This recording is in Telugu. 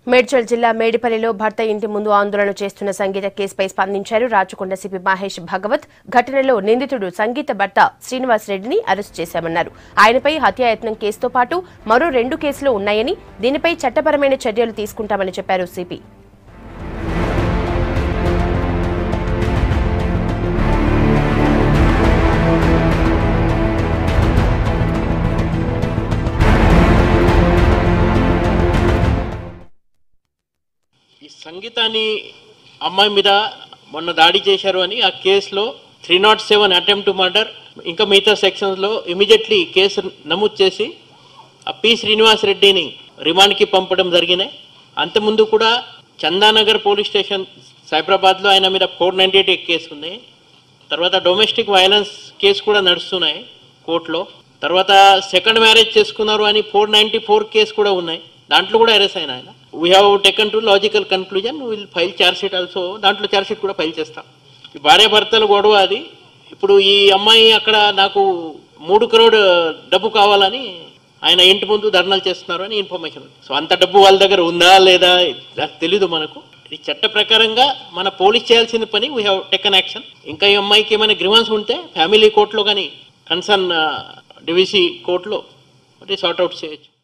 మేడ్చల్ జిల్లా మేడిపల్లిలో భర్త ఇంటి ముందు ఆందోళన చేస్తున్న సంగీత కేసుపై స్పందించారు రాచకొండ సిపి మహేష్ భగవత్ ఘటనలో నిందితుడు సంగీత భర్త శ్రీనివాస్ రెడ్డిని అరెస్ట్ చేశామన్నారు ఆయనపై హత్యాయత్నం కేసుతో పాటు మరో రెండు కేసులు ఉన్నాయని దీనిపై చట్టపరమైన చర్యలు తీసుకుంటామని చెప్పారు సిపి ఈ సంగీతాన్ని అమ్మాయి మీద మొన్న దాడి చేశారు అని ఆ కేసులో three nought seven attempt murder ఇంకా మిగతా సెక్షన్స్లో ఇమీడియట్లీ కేసు నమోదు చేసి ఆ పి శ్రీనివాస్ రెడ్డిని రిమాండ్కి పంపడం జరిగినాయి అంతకుముందు కూడా చందానగర్ పోలీస్ స్టేషన్ సైబరాబాద్లో ఆయన మీద ఫోర్ నైంటీ ఎయిట్ కేసు ఉంది తర్వాత డొమెస్టిక్ వైలెన్స్ కేసు కూడా నడుస్తున్నాయి కోర్టులో తర్వాత సెకండ్ మ్యారేజ్ చేసుకున్నారు అని ఫోర్ నైంటీ ఫోర్ కేసు కూడా ఉన్నాయి దాంట్లో కూడా అరెస్ట్ అయిన ఆయన we have taken to logical conclusion will file charge sheet also దాంట్లో ఛార్జ్ షీట్ కూడా ఫైల్ చేస్తాం ఈ భార్యాభర్తల గొడవ అది ఇప్పుడు ఈ అమ్మాయి అక్కడ నాకు మూడు కరోడ్ డబ్బు కావాలని ఆయన ఇంటి ముందు ధర్నాలు చేస్తున్నారు అని ఇన్ఫర్మేషన్ ఉంది సో అంత డబ్బు వాళ్ళ దగ్గర ఉందా లేదా అది తెలీదు మనకు ఇది చట్ట ప్రకారంగా మన పోలీస్ చేయాల్సిన పని వీ హ్యావ్ టెకన్ యాక్షన్ ఇంకా ఈ అమ్మాయికి ఏమైనా గ్రివెన్స్ ఉంటే ఫ్యామిలీ కోర్టులో కానీ కన్సర్న్ డివిసి కోర్టులో సార్ట్ అవుట్ చేయొచ్చు